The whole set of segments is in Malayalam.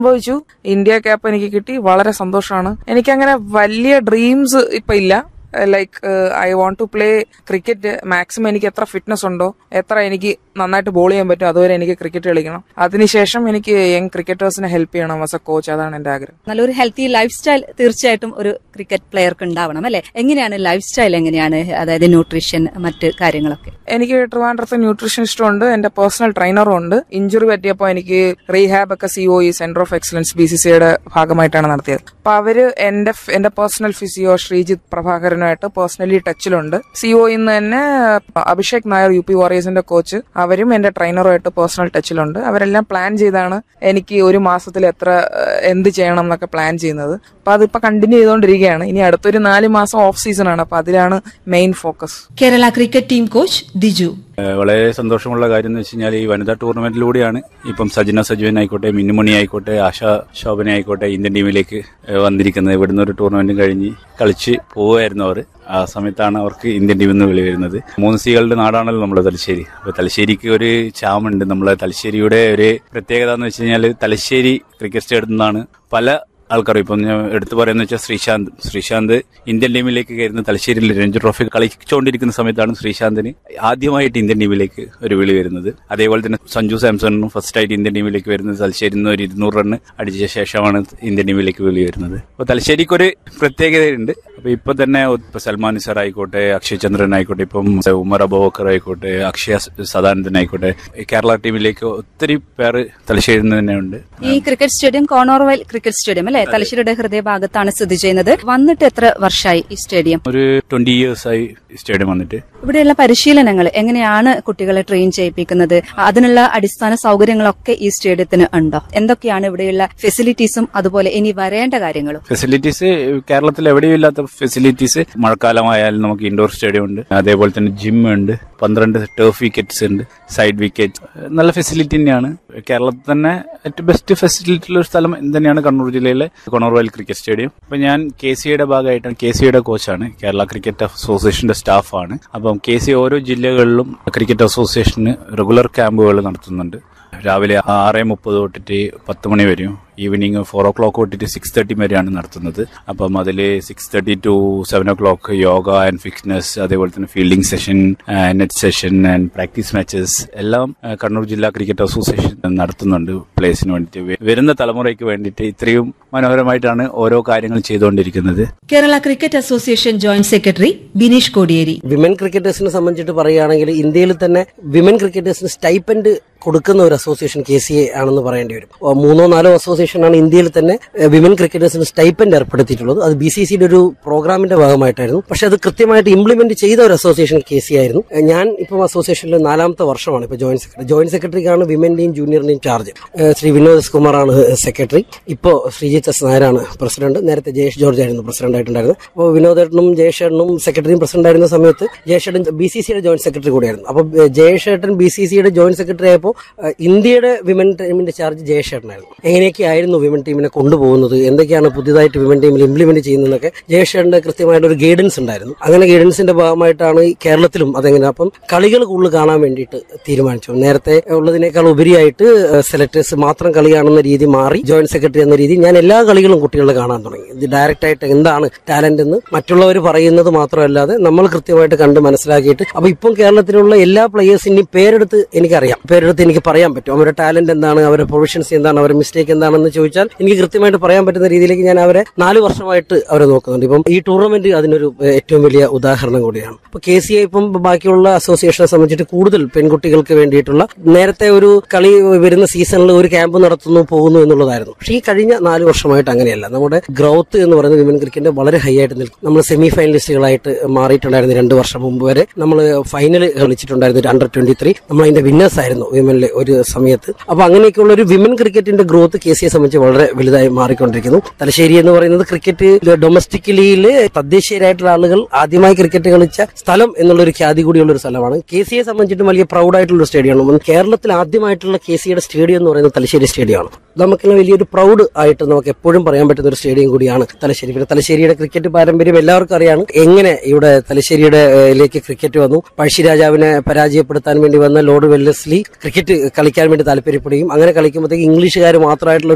സംഭവിച്ചു ഇന്ത്യ ക്യാപ്പ് എനിക്ക് കിട്ടി വളരെ സന്തോഷമാണ് എനിക്കങ്ങനെ വലിയ ഡ്രീംസ് ഇപ്പൊ ഇല്ല like I want to play cricket maximum എനിക്ക് എത്ര ഫിറ്റ്നസ് ഉണ്ടോ എത്ര എനിക്ക് നന്നായിട്ട് ബോൾ ചെയ്യാൻ പറ്റും അതുവരെ എനിക്ക് ക്രിക്കറ്റ് കളിക്കണം അതിനുശേഷം എനിക്ക് യങ് ക്രിക്കറ്റേഴ്സിനെ ഹെൽപ്പ് ചെയ്യണം ആസ് എ കോച്ച് അതാണ് എന്റെ ആഗ്രഹം നല്ലൊരു ഹെൽത്തി ലൈഫ് സ്റ്റൈൽ തീർച്ചയായിട്ടും ഒരു ക്രിക്കറ്റ് പ്ലെയർക്ക് ഉണ്ടാവണം അല്ലെ എങ്ങനെയാണ് ലൈഫ് സ്റ്റൈൽ എങ്ങനെയാണ് അതായത് ന്യൂട്രീഷൻ മറ്റ് കാര്യങ്ങളൊക്കെ എനിക്ക് ട്രിവാൻഡ്രത്ത് ന്യൂട്രീഷനിസ്റ്റും ഉണ്ട് എന്റെ പേഴ്സണൽ ട്രെയിനറും ഉണ്ട് ഇഞ്ചുറി പറ്റിയപ്പോൾ എനിക്ക് റീഹാബ് ഒക്കെ CO E centre of excellence B C സിയുടെ ഭാഗമായിട്ടാണ് നടത്തിയത് അപ്പൊ അവര് എന്റെ എന്റെ പേഴ്സണൽ ഫിസിയോ ശ്രീജിത്ത് പ്രഭാകരനുമായിട്ട് പേഴ്സണലി ടച്ചിലുണ്ട് സിഒ ഇന്ന് തന്നെ അഭിഷേക് നായർ യു പി വാറിയേഴ്സിന്റെ കോച്ച് അവരും എന്റെ ട്രെയിനറുമായിട്ട് പേഴ്സണൽ ടച്ചിലുണ്ട് അവരെല്ലാം പ്ലാൻ ചെയ്താണ് എനിക്ക് ഒരു മാസത്തിൽ എത്ര ഏഹ്, എന്ത് ചെയ്യണം എന്നൊക്കെ പ്ലാൻ ചെയ്യുന്നത് അപ്പൊ അതിപ്പോ കണ്ടിന്യൂ ചെയ്തുകൊണ്ടിരിക്കുകയാണ് ഇനി അടുത്തൊരു നാല് മാസം ഓഫ് സീസൺ ആണ് അപ്പൊ അതിലാണ് main focus Kerala cricket team coach Diju ഏഹ് വളരെ സന്തോഷമുള്ള കാര്യം എന്ന് വെച്ച് കഴിഞ്ഞാൽ ഈ വനിതാ ടൂർണമെന്റിലൂടെയാണ് ഇപ്പം സജന സജീവൻ ആയിക്കോട്ടെ മിന്നുമണി ആയിക്കോട്ടെ ആശ ശോഭന ആയിക്കോട്ടെ ഇന്ത്യൻ ടീമിലേക്ക് ഏഹ് വന്നിരിക്കുന്നത് ഇവിടുന്ന് ഒരു ടൂർണമെന്റും കഴിഞ്ഞ് കളിച്ച് പോവുമായിരുന്നു അവർ ആ സമയത്താണ് അവർക്ക് ഇന്ത്യൻ ടീമിൽ നിന്ന് വിളി വരുന്നത് മൂന്ന് സീകളുടെ നാടാണല്ലോ നമ്മുടെ തലശ്ശേരി അപ്പൊ തലശ്ശേരിക്ക് ഒരു ചാമുണ്ട് നമ്മളെ തലശ്ശേരിയുടെ ഒരു പ്രത്യേകത എന്ന് വെച്ച് കഴിഞ്ഞാൽ തലശ്ശേരി ക്രിക്കറ്റ് സ്റ്റേഡിയത്തിൽ നിന്നാണ് പല ആൾക്കാരും ഇപ്പം ഞാൻ എടുത്തു പറയുന്നത് വെച്ചാൽ ശ്രീശാന്ത് ശ്രീശാന്ത് ഇന്ത്യൻ ടീമിലേക്ക് കയറുന്ന തലശ്ശേരിയിൽ രഞ്ജി ട്രോഫി കളിച്ചുകൊണ്ടിരിക്കുന്ന സമയത്താണ് ശ്രീശാന്തിന് ആദ്യമായിട്ട് ഇന്ത്യൻ ടീമിലേക്ക് ഒരു വിളി വരുന്നത് അതേപോലെ തന്നെ സഞ്ജു സാംസണും ഫസ്റ്റ് ആയിട്ട് ഇന്ത്യൻ ടീമിലേക്ക് വരുന്നത് തലശ്ശേരിയിൽ നിന്ന് ഒരു ഇരുന്നൂറ് റൺ അടിച്ച ശേഷമാണ് ഇന്ത്യൻ ടീമിലേക്ക് വിളി വരുന്നത് അപ്പോൾ തലശ്ശേരിക്ക് ഒരു പ്രത്യേകതയുണ്ട് അപ്പൊ ഇപ്പൊ തന്നെ ഇപ്പൊ സൽമാൻ നിസാർ ആയിക്കോട്ടെ അക്ഷയ് ചന്ദ്രൻ ആയിക്കോട്ടെ ഇപ്പം ഉമർ അബോക്കർ ആയിക്കോട്ടെ അക്ഷയ സദാനന്ദൻ ആയിക്കോട്ടെ ഈ കേരള ടീമിലേക്ക് ഒത്തിരി പേര് തലശ്ശേരിയിൽ നിന്ന് തന്നെ ഉണ്ട് ഈ ക്രിക്കറ്റ് സ്റ്റേഡിയം കോണോർവെൽ ക്രിക്കറ്റ് സ്റ്റേഡിയം അല്ലെ തലശ്ശേരിയുടെ ഹൃദയഭാഗത്താണ് സ്ഥിതി ചെയ്യുന്നത് വന്നിട്ട് എത്ര വർഷമായി ഈ സ്റ്റേഡിയം ഒരു ട്വന്റി ഇയേഴ്സ് ആയി സ്റ്റേഡിയം വന്നിട്ട് ഇവിടെയുള്ള പരിശീലനങ്ങൾ എങ്ങനെയാണ് കുട്ടികളെ ട്രെയിൻ ചെയ്യിപ്പിക്കുന്നത് അതിനുള്ള അടിസ്ഥാന സൗകര്യങ്ങളൊക്കെ ഈ സ്റ്റേഡിയത്തിന് ഉണ്ടോ എന്തൊക്കെയാണ് ഇവിടെയുള്ള ഫെസിലിറ്റീസും അതുപോലെ ഇനി വരേണ്ട കാര്യങ്ങളും ഫെസിലിറ്റീസ് കേരളത്തിൽ എവിടെയും ഇല്ലാത്ത ഫെസിലിറ്റീസ് മഴക്കാലമായാലും നമുക്ക് ഇൻഡോർ സ്റ്റേഡിയം ഉണ്ട് അതേപോലെ തന്നെ ജിം ഉണ്ട് പന്ത്രണ്ട് ടേഫ് വിക്കറ്റ്സ് ഉണ്ട് സൈഡ് വിക്കറ്റ് നല്ല ഫെസിലിറ്റി തന്നെയാണ് കേരളത്തിൽ തന്നെ ഏറ്റവും ബെസ്റ്റ് ഫെസിലിറ്റി ഉള്ള ഒരു സ്ഥലം തന്നെയാണ് കണ്ണൂർ ജില്ലയിലെ കൊണോർവയൽ ക്രിക്കറ്റ് സ്റ്റേഡിയം അപ്പൊ ഞാൻ കെ സിയുടെ ഭാഗമായിട്ടാണ് കെ സിയുടെ കോച്ചാണ് കേരള ക്രിക്കറ്റ് അസോസിയേഷന്റെ സ്റ്റാഫാണ് അപ്പം കെ സി ഓരോ ജില്ലകളിലും ക്രിക്കറ്റ് അസോസിയേഷന് റെഗുലർ ക്യാമ്പുകൾ നടത്തുന്നുണ്ട് രാവിലെ ആറ് മുപ്പത് തൊട്ടിട്ട് പത്ത് മണി വരെയും ഈവനിങ് ഫോർ ഓ ക്ലോക്ക് തൊട്ടിട്ട് സിക്സ് തേർട്ടി വരെയാണ് നടത്തുന്നത് അപ്പം അതിൽ six thirty to seven o'clock yoga and fitness അതേപോലെ തന്നെ fielding session net session and practice matches എല്ലാം ആ, കണ്ണൂർ ജില്ലാ ക്രിക്കറ്റ് അസോസിയേഷൻ നടത്തുന്നുണ്ട് പ്ലേസിന് വേണ്ടിയിട്ട് വെ- വരുന്ന തലമുറയ്ക്ക് വേണ്ടിയിട്ട് ഇത്രയും മനോഹരമായിട്ടാണ് ഓരോ കാര്യങ്ങൾ ചെയ്തുകൊണ്ടിരിക്കുന്നത് Kerala cricket association joint secretary Bineesh Kodiyeri women ക്രിക്കറ്റേഴ്സിനെ സംബന്ധിച്ചിട്ട് പറയുകയാണെങ്കിൽ ഇന്ത്യയിൽ തന്നെ വിമൻ ക്രിക്കറ്റേഴ്സിന് സ്റ്റൈപ്പൻഡ് കൊടുക്കുന്ന ഒരു അസോസിയേഷൻ കെ സി എ ആണെന്ന് പറയേണ്ടി വരും ഓ, മൂന്നോ നാലോ അസോസിയേഷനാണ് ഇന്ത്യയിൽ തന്നെ എ, വിമൻ ക്രിക്കറ്റേഴ്സിന് സ്റ്റൈപ്പൻഡ് ഏർപ്പെടുത്തിയിട്ടുള്ളത് അത് ബി സി സിയുടെ ഒരു പ്രോഗ്രാമിന്റെ ഭാഗമായിട്ടായിരുന്നു പക്ഷെ അത് കൃത്യമായിട്ട് ഇംപ്ലിമെന്റ് ചെയ്ത ഒരു അസോസിയേഷൻ കെ സി ആയിരുന്നു എ, ഞാൻ ഇപ്പം അസോസിയേഷനിലെ നാലാമത്തെ വർഷമാണ് ഇപ്പൊ ജോയിന്റ് സെക്രട്ടറി ജോയിന്റ് സെക്രട്ടറിക്കാണ് വിമന്റെയും ജൂനിയറിന്റെയും ചാർജ് എ, ശ്രീ വിനോദ് എസ് കുമാറാണ് സെക്രട്ടറി ഇപ്പോൾ ശ്രീജിത്ത് എസ് നായരാണ് പ്രസിഡന്റ് നേരത്തെ ജയേഷ് ജോർജ് ആയിരുന്നു പ്രസിഡന്റ് ആയിട്ടുണ്ടായിരുന്നത് അപ്പോൾ വിനോദേട്ടനും ജയേഷേട്ടനും സെക്രട്ടറിയും പ്രസിഡന്റ് ആയിരുന്ന സമയത്ത് ജയേഷേട്ടൻ ബി സി സിയുടെ ജോയിന്റ് സെക്രട്ടറി കൂടിയായിരുന്നു അപ്പോൾ ജയേഷേട്ടൻ ബി സി സിയുടെ ജോയിന്റ് സെക്രട്ടറി ആയപ്പോൾ ഏഹ്, ഇന്ത്യയുടെ വിമൻ ടീമിന്റെ ചാർജ് ജയേഷേട്ടനായിരുന്നു എങ്ങനെയൊക്കെ ആയിരുന്നു വിമൻ ടീമിനെ കൊണ്ടുപോകുന്നത് എന്തൊക്കെയാണ് പുതിയതായിട്ട് വിമൻ ടീമിൽ ഇംപ്ലിമെന്റ് ചെയ്യുന്നതൊക്കെ ജയേഷേട്ടന്റെ കൃത്യമായിട്ട് ഒരു ഗൈഡൻസ് ഉണ്ടായിരുന്നു അങ്ങനെ ഗൈഡൻസിന്റെ ഭാഗമായിട്ടാണ് ഈ കേരളത്തിലും അതെങ്ങനെ അപ്പം കളികൾ കൂടുതൽ കാണാൻ വേണ്ടിയിട്ട് തീരുമാനിച്ചു നേരത്തെ ഉള്ളതിനേക്കാൾ ഉപരിയായിട്ട് സെലക്ടേഴ്സ് മാത്രം കളി കാണുന്ന രീതി മാറി ജോയിന്റ് സെക്രട്ടറി എന്ന രീതി ഞാൻ എല്ലാ കളികളും കുട്ടികളെ കാണാൻ തുടങ്ങി ഇത് ഡയറക്റ്റ് ആയിട്ട് എന്താണ് ടാലന്റ് എന്ന് മറ്റുള്ളവർ പറയുന്നത് മാത്രമല്ലാതെ നമ്മൾ കൃത്യമായിട്ട് കണ്ട് മനസ്സിലാക്കിയിട്ട് അപ്പൊ ഇപ്പം കേരളത്തിലുള്ള എല്ലാ പ്ലേയേഴ്സിന്റെയും പേരെടുത്ത് എനിക്കറിയാം പേരെടുത്ത് എനിക്ക് പറയാൻ പറ്റും അവരുടെ ടാലന്റ് എന്താണ് അവരുടെ പ്രൊവിഷൻസ് എന്താണ് അവരുടെ മിസ്റ്റേക്ക് എന്താണെന്ന് ചോദിച്ചാൽ എനിക്ക് കൃത്യമായിട്ട് പറയാൻ പറ്റുന്ന രീതിയിലേക്ക് ഞാൻ അവരെ നാല് വർഷമായിട്ട് അവരെ നോക്കുന്നുണ്ട് ഇപ്പം ഈ ടൂർണമെന്റ് അതിനൊരു ഏഹ്, ഏറ്റവും വലിയ ഉദാഹരണം കൂടിയാണ് ഇപ്പൊ കെ സി ഐ ഇപ്പം ബാക്കിയുള്ള അസോസിയേഷനെ സംബന്ധിച്ചിട്ട് കൂടുതൽ പെൺകുട്ടികൾക്ക് വേണ്ടിയിട്ടുള്ള നേരത്തെ ഒരു കളി വരുന്ന സീസണിൽ ഒരു ക്യാമ്പ് നടത്തുന്നു പോകുന്നു എന്നുള്ളതായിരുന്നു പക്ഷേ ഈ കഴിഞ്ഞ നാല് വർഷമായിട്ട് അങ്ങനെയല്ല നമ്മുടെ ഗ്രൗത്ത് എന്ന് പറയുന്നത് വിമൻ ക്രിക്കറ്റ് വളരെ ഹൈ ആയിട്ട് നിൽക്കും നമ്മൾ സെമി ഫൈനലിസ്റ്റുകളായിട്ട് മാറിയിട്ടുണ്ടായിരുന്നു രണ്ട് വർഷം മുമ്പ് വരെ നമ്മൾ ഫൈനൽ കളിച്ചിട്ടുണ്ടായിരുന്നു അണ്ടർ ട്വന്റി ത്രീ നമ്മൾ അതിന്റെ വിന്നേഴ്സ് ആയിരുന്നു വിമനിലെ ഒരു സമയത്ത് അപ്പൊ അങ്ങനെയൊക്കെയുള്ള ഒരു വിമൻ ക്രിക്കറ്റിന്റെ ഗ്രോത്ത് കെ സിയെ സംബന്ധിച്ച് വളരെ വലുതായി മാറിക്കൊണ്ടിരിക്കുന്നു തലശ്ശേരി എന്ന് പറയുന്നത് ക്രിക്കറ്റ് ഡൊമസ്റ്റിക്കലിയില് തദ്ദേശീയരായിട്ടുള്ള ആളുകൾ ആദ്യമായി ക്രിക്കറ്റ് കളിച്ച സ്ഥലം എന്നുള്ള ഒരു ഖ്യാതി കൂടിയുള്ള ഒരു സ്ഥലമാണ് കെ സിയെ സംബന്ധിച്ചിട്ടും വലിയ പ്രൗഡ് ആയിട്ടുള്ള ഒരു സ്റ്റേഡിയമാണ് കേരളത്തിൽ ആദ്യമായിട്ടുള്ള കെ സിയുടെ സ്റ്റേഡിയം എന്ന് പറയുന്നത് തലശ്ശേരി സ്റ്റേഡിയമാണ് നമുക്കെല്ലാം വലിയൊരു പ്രൗഡ് ആയിട്ട് നമുക്ക് എപ്പോഴും പറയാൻ പറ്റുന്ന ഒരു സ്റ്റേഡിയം കൂടിയാണ് തലശ്ശേരി പിന്നെ തലശ്ശേരിയുടെ ക്രിക്കറ്റ് പാരമ്പര്യം എല്ലാവർക്കും അറിയാണ് എങ്ങനെ ഇവിടെ തലശ്ശേരിയുടെ ഏഹ്, ലേക്ക് ക്രിക്കറ്റ് വന്നു പഴശ്ശി രാജാവിനെ പരാജയപ്പെടുത്താൻ വേണ്ടി വന്ന ലോർഡ് വെല്ലസ്ലി ക്രിക്കറ്റ് കളിക്കാൻ വേണ്ടി താല്പര്യപ്പെടുകയും അങ്ങനെ കളിക്കുമ്പോഴത്തേക്ക് ഇംഗ്ലീഷുകാർ മാത്രമായിട്ടുള്ള ഒരു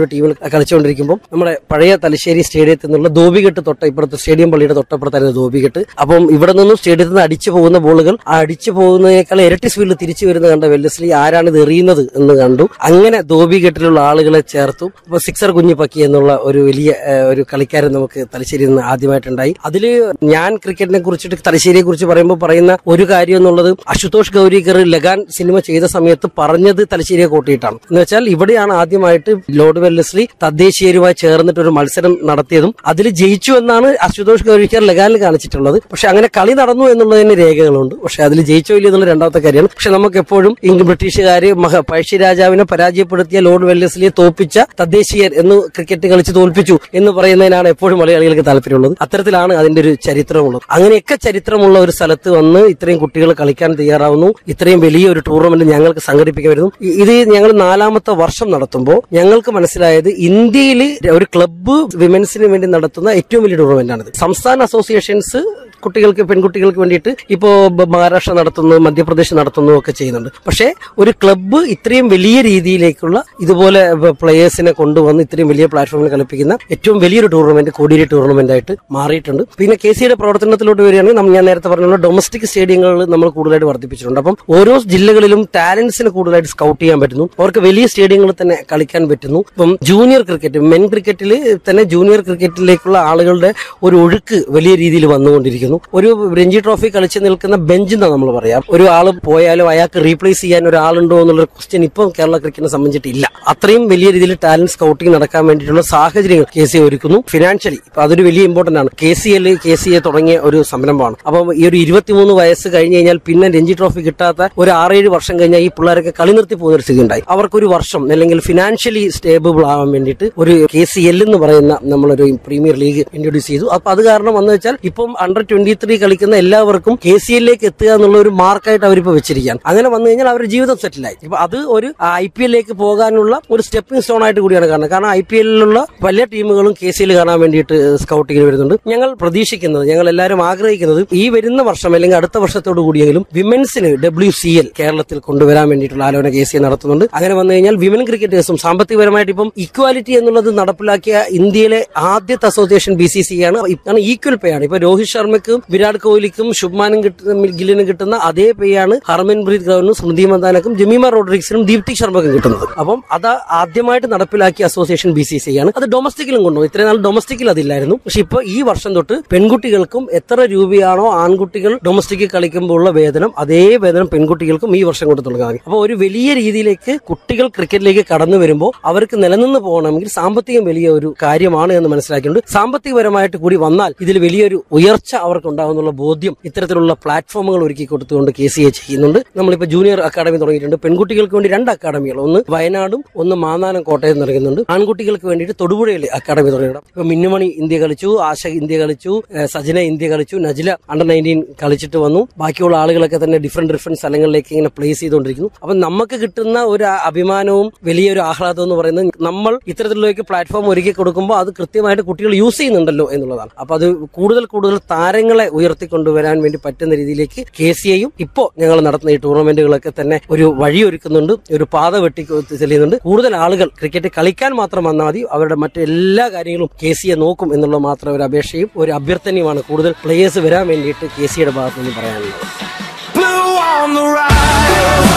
ഒരു ടീമിൽ കളിച്ചുകൊണ്ടിരിക്കുമ്പോൾ നമ്മുടെ പഴയ തലശ്ശേരി സ്റ്റേഡിയത്തിൽ നിന്നുള്ള ധോബികെട്ട് തൊട്ട് ഇപ്പുറത്ത് സ്റ്റേഡിയം പള്ളിയുടെ തൊട്ടപ്പുറത്തായിരുന്നു ധോബികെട്ട് അപ്പം ഇവിടെ നിന്നും സ്റ്റേഡിയത്തിൽ നിന്ന് അടിച്ചു പോകുന്ന ബോളുകൾ ആ അടിച്ചു പോകുന്നതിനേക്കാൾ ഇരട്ടി സ്പീഡിൽ തിരിച്ചു വരുന്ന കണ്ട വെല്ലസ്ലി ആരാണ് ഇത് എറിയുന്നത് എന്ന് കണ്ടു അങ്ങനെ ധോബികെട്ടിലുള്ള ആളുകളെ ചേർത്തു അപ്പൊ സിക്സർ കുഞ്ഞിപ്പക്കി എന്നുള്ള ഒരു വലിയ ഏഹ്, ഒരു കളിക്കാരൻ നമുക്ക് തലശ്ശേരിയിൽ നിന്ന് ആദ്യമായിട്ടുണ്ടായി അതില് ഞാൻ ക്രിക്കറ്റിനെ കുറിച്ചിട്ട് തലശ്ശേരിയെ കുറിച്ച് പറയുമ്പോൾ പറയുന്ന ഒരു കാര്യം എന്നുള്ളത് അശുതോഷ് ഗൗരികർ ലഗാൻ സിനിമ ചെയ്ത സമയത്ത് പറഞ്ഞത് തലശ്ശേരിയെ കൂട്ടിയിട്ടാണ് എന്ന് വെച്ചാൽ ഇവിടെയാണ് ആദ്യമായിട്ട് ലോർഡ് വെല്ലസ്ലി തദ്ദേശീയരുമായി ചേർന്നിട്ട് ഒരു മത്സരം നടത്തിയതും അതിൽ ജയിച്ചു എന്നാണ് അശുതോഷ് ഗൗരിക്കർ ലഗാനിൽ കാണിച്ചിട്ടുള്ളത് പക്ഷെ അങ്ങനെ കളി നടന്നു എന്നുള്ളതിന് രേഖകളുണ്ട് പക്ഷെ അതിൽ ജയിച്ചോ ഇല്ല എന്നുള്ള രണ്ടാമത്തെ കാര്യമാണ് പക്ഷെ നമുക്ക് എപ്പോഴും ഇംഗ് ബ്രിട്ടീഷുകാര് മഹ പഴശ്ശിരാജാവിനെ പരാജയപ്പെടുത്തിയ ലോർഡ് വെല്ലസ്ലിയെ തോൽപ്പിച്ച തദ്ദേശീയർ എന്ന് ക്രിക്കറ്റ് കളിച്ച് തോൽപ്പിച്ചു എന്ന് പറയുന്നതിനാണ് എപ്പോഴും മലയാളികൾക്ക് താല്പര്യമുള്ളത് അത്തരത്തിലാണ് അതിന്റെ ഒരു ചരിത്രമുള്ളത് അങ്ങനെയൊക്കെ ചരിത്രമുള്ള ഒരു സ്ഥലത്ത് വന്ന് ഇത്രയും കുട്ടികൾ കളിക്കാൻ തയ്യാറാവുന്നു ഇത്രയും വലിയ ഒരു ടൂർണമെന്റ് ഞങ്ങൾക്ക് സംഘടിപ്പിക്കാൻ വരുന്നു ഇ- ഇത് ഞങ്ങൾ നാലാമത്തെ വർഷം നടത്തുമ്പോൾ ഞങ്ങൾക്ക് മനസ്സിലായത് ഇന്ത്യയിൽ ഒരു ക്ലബ്ബ് വിമൻസിന് വേണ്ടി നടത്തുന്ന ഏറ്റവും വലിയ ടൂർണമെന്റാണിത് സംസ്ഥാന അസോസിയേഷൻസ് കുട്ടികൾക്ക് പെൺകുട്ടികൾക്ക് വേണ്ടിയിട്ട് ഇപ്പോ ബ- മഹാരാഷ്ട്ര നടത്തുന്നു മധ്യപ്രദേശ് നടത്തുന്നു ഒക്കെ ചെയ്യുന്നുണ്ട് പക്ഷേ ഒരു ക്ലബ്ബ് ഇത്രയും വലിയ രീതിയിലേക്കുള്ള ഇതുപോലെ പ്ലേയേഴ്സിനെ കൊണ്ടുവന്ന് ഇത്രയും വലിയ പ്ലാറ്റ്ഫോമിൽ കളിപ്പിക്കുന്ന ഏറ്റവും വലിയൊരു ടൂർണമെന്റ് കോടിയേരി ടൂർണമെന്റ് ആയിട്ട് മാറിയിട്ടുണ്ട് പിന്നെ കെ സിയുടെ പ്രവർത്തനത്തിലോട്ട് വരികയാണെങ്കിൽ നമ്മ- ഞാൻ നേരത്തെ പറഞ്ഞ ഡൊമസ്റ്റിക് സ്റ്റേഡിയങ്ങളിൽ നമ്മൾ കൂടുതലായിട്ട് വർദ്ധിപ്പിച്ചിട്ടുണ്ട് അപ്പം ഓരോ ജില്ലകളിലും ടാലൻസിന് കൂടുതലായിട്ട് സ്കൗട്ട് ചെയ്യാൻ പറ്റുന്നു അവർക്ക് വലിയ സ്റ്റേഡിയങ്ങളിൽ തന്നെ കളിക്കാൻ പറ്റുന്നു ഇപ്പം ജൂനിയർ ക്രിക്കറ്റ് മെൻ ക്രിക്കറ്റിൽ തന്നെ ജൂനിയർ ക്രിക്കറ്റിലേക്കുള്ള ആളുകളുടെ ഒരു ഒഴുക്ക് വലിയ രീതിയിൽ വന്നുകൊണ്ടിരിക്കുന്നു ഒരു രഞ്ജി ട്രോഫി കളിച്ച് നിൽക്കുന്ന ബെഞ്ച് എന്നാ നമ്മൾ പറയാം ഒരു ആൾ പോയാലും അയാൾക്ക് റീപ്ലേസ് ചെയ്യാൻ ഒരാളുണ്ടോ എന്നുള്ള ക്വസ്റ്റ്യൻ ഇപ്പം കേരള ക്രിക്കറ്റിനെ സംബന്ധിച്ചിട്ടില്ല അത്രയും വലിയ രീതിയിൽ ടാലന്റ് സ്കൗട്ടിംഗ് നടക്കാൻ വേണ്ടിയിട്ടുള്ള സാഹചര്യങ്ങൾ കെ സി ഒരുക്കുന്നു ഫിനാൻഷ്യലി ഇപ്പൊ അതൊരു വലിയ ഇമ്പോർട്ടന്റ് ആണ് K C L K C A തുടങ്ങിയ ഒരു സംരംഭമാണ് അപ്പം ഈ ഒരു ഇരുപത്തിമൂന്ന് വയസ്സ് കഴിഞ്ഞ് കഴിഞ്ഞാൽ പിന്നെ രഞ്ജി ട്രോഫി കിട്ടാത്ത ഒരു ആറേഴ് വർഷം കഴിഞ്ഞാൽ ഈ പിള്ളേരൊക്കെ കളി നിർത്തി പോകുന്ന ഒരു സ്ഥിതി ഉണ്ടായി അവർക്കൊരു വർഷം അല്ലെങ്കിൽ ഫിനാൻഷ്യലി സ്റ്റേബിൾ ആവാൻ വേണ്ടിയിട്ട് ഒരു കെ സി എൽ എന്ന് പറയുന്ന നമ്മളൊരു പ്രീമിയർ ലീഗ് ഇൻട്രൊഡ്യൂസ് ചെയ്തു അപ്പൊ അത് കാരണം വന്നു വെച്ചാൽ ഇപ്പം അണ്ടർ ട്വന്റി ത്രീ കളിക്കുന്ന എല്ലാവർക്കും കെ സി എല്ലിലേക്ക് എത്തുക എന്നുള്ള ഒരു മാർക്കായിട്ട് അവരിപ്പോ വെച്ചിരിക്കുകയാണ് അങ്ങനെ വന്നു കഴിഞ്ഞാൽ അവരുടെ ജീവിതം സെറ്റിലായി ഇപ്പൊ അത് ഒരു ഐ പി എല്ലിലേക്ക് പോകാനുള്ള ഒരു സ്റ്റെപ്പിംഗ് സ്റ്റോൺ ആയിട്ട് കൂടിയാണ് കാണുന്നത് കാരണം ഐ പി എല്ലിലുള്ള പല ടീമുകളും കെ സി എൽ കാണാൻ വേണ്ടിയിട്ട് സ്കൗട്ടിങ്ങിന് വരുന്നുണ്ട് ഞങ്ങൾ പ്രതീക്ഷിക്കുന്നത് ഞങ്ങൾ എല്ലാവരും ആഗ്രഹിക്കുന്നത് ഈ വരുന്ന വർഷം അല്ലെങ്കിൽ അടുത്ത വർഷത്തോടു കൂടിയെങ്കിലും വിമൻസിന് ഡബ്ല്യു സി എൽ കേരളത്തിൽ കൊണ്ടുവരാൻ വേണ്ടിയിട്ടുള്ള ആലോചന കെ സി നടത്തുന്നുണ്ട് അങ്ങനെ വന്നു കഴിഞ്ഞാൽ വിമൻ ക്രിക്കറ്റേഴ്സും സാമ്പത്തികപരമായിട്ട് ഇപ്പം ഇക്വാലിറ്റി എന്നുള്ളത് നടപ്പിലാക്കിയ ഇന്ത്യയിലെ ആദ്യത്തെ അസോസിയേഷൻ ബി സി സി ആണ് കാരണം ഈക്വൽ പേ ആണ് ഇപ്പൊ രോഹിത് ശർമ്മയ്ക്കും വിരാട് കോഹ്ലിക്കും ശുഭ്മാനും കിട്ടുന്ന ഗില്ലിനും കിട്ടുന്ന അതേ പേ ആണ് ഹർമൻപ്രീത് കൗറിനും സ്മൃതി മന്ദാനക്കും ജമീമ റോഡ്രിക്സിനും ദീപ്തി ശർമ്മക്കും കിട്ടുന്നത് അപ്പം അത് ആദ്യമായിട്ട് നടപ്പിലാക്കിയ അസോസിയേഷൻ ബി സി സി ആണ് അത് ഡൊമസ്റ്റിക്കിലും കൊണ്ടുപോകും ഇത്രയും നാൾ ഡൊമസ്റ്റിക്കിൽ അതില്ലായിരുന്നു പക്ഷെ ഇപ്പൊ ഈ വർഷം തൊട്ട് പെൺകുട്ടികൾക്കും എത്ര രൂപയാണോ ആൺകുട്ടികൾ ഡൊമസ്റ്റിക്കിൽ കളിക്കുമ്പോൾ ഉള്ള വേതനം അതേ വേതനം പെൺകുട്ടികൾക്കും ഈ വർഷം കൊണ്ട് തുടങ്ങാൻ അപ്പോൾ ഒരു വലിയ രീതിയിലേക്ക് കുട്ടികൾ ക്രിക്കറ്റിലേക്ക് കടന്നു വരുമ്പോൾ അവർക്ക് നിലനിന്ന് പോകണമെങ്കിൽ സാമ്പത്തികം വലിയ ഒരു കാര്യമാണ് എന്ന് മനസ്സിലാക്കിയിട്ടുണ്ട് സാമ്പത്തികപരമായിട്ട് കൂടി വന്നാൽ ഇതിൽ വലിയൊരു ഉയർച്ച അവർക്ക് ഉണ്ടാകുന്നുള്ള ബോധ്യം ഇത്തരത്തിലുള്ള പ്ലാറ്റ്ഫോമുകൾ ഒരുക്കി കൊടുത്തുകൊണ്ട് കെ സി എ ചെയ്യുന്നുണ്ട് നമ്മളിപ്പോൾ ജൂനിയർ അക്കാദമി തുടങ്ങിയിട്ടുണ്ട് പെൺകുട്ടികൾക്ക് വേണ്ടി രണ്ട് അക്കാദമികൾ ഒന്ന് വയനാടും ഒന്ന് മാന്നാനം കോട്ടയം നൽകുന്നുണ്ട് ആൺകുട്ടികൾക്ക് വേണ്ടിയിട്ട് തൊടുപുഴയിൽ അക്കാദമി തുടങ്ങിയിട്ടുണ്ട് ഇപ്പൊ മിന്നുമണി ഇന്ത്യ കളിച്ചു ആശ ഇന്ത്യ കളിച്ചു ഏഹ് സജന ഇന്ത്യ കളിച്ചു നജില അണ്ടർ നയൻറ്റീൻ കളിച്ചിട്ട് വന്നു ബാക്കിയുള്ള ആളുകളൊക്കെ തന്നെ ഡിഫറെന്റ് ഡിഫറെന്റ് സ്ഥലങ്ങളിലേക്ക് ഇങ്ങനെ പ്ലേസ് ചെയ്തുകൊണ്ടിരിക്കുന്നു അപ്പൊ നമുക്ക് കിട്ടുന്ന ഒരു അഭിമാനവും വലിയൊരു ആഹ്ലാദം എന്ന് പറയുന്നത് നമ്മൾ ഇത്തരത്തിലേക്ക് പ്ലാറ്റ്ഫോം ഒരുക്കി കൊടുക്കുമ്പോൾ അത് കൃത്യമായിട്ട് കുട്ടികൾ യൂസ് ചെയ്യുന്നുണ്ടല്ലോ എന്നുള്ളതാണ് അപ്പൊ അത് കൂടുതൽ കൂടുതൽ താരങ്ങളെ ഉയർത്തിക്കൊണ്ടുവരാൻ വേണ്ടി പറ്റുന്ന രീതിയിലേക്ക് കെ സി ഐയും ഇപ്പോ ഞങ്ങൾ നടത്തുന്ന ഈ ടൂർണമെന്റുകളൊക്കെ തന്നെ ഒരു വഴിയൊരുക്കുന്നുണ്ട് ഒരു പാത വെട്ടി തെളിയുന്നുണ്ട് കൂടുതൽ ആളുകൾ ക്രിക്കറ്റ് കളിക്കാൻ മാത്രം വന്നാൽ മതി അവരുടെ മറ്റെല്ലാ കാര്യങ്ങളും കെ സിയെ നോക്കും എന്നുള്ള മാത്രം ഒരു അപേക്ഷയും ഒരു അഭ്യർത്ഥനയുമാണ് കൂടുതൽ പ്ലേയേഴ്സ് വരാൻ വേണ്ടിയിട്ട് കെ സിയുടെ ഭാഗത്തു നിന്ന് പറയാനുള്ളത് Blue on the rise,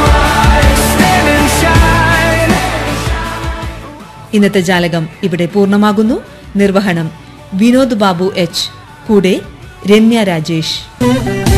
stand and shine. ഇന്നത്തെ ജാലകം ഇവിടെ പൂർണ്ണമാകുന്നു നിർവഹണം വിനോദ് ബാബു എച്ച് കൂടെ രമ്യ രാജേഷ്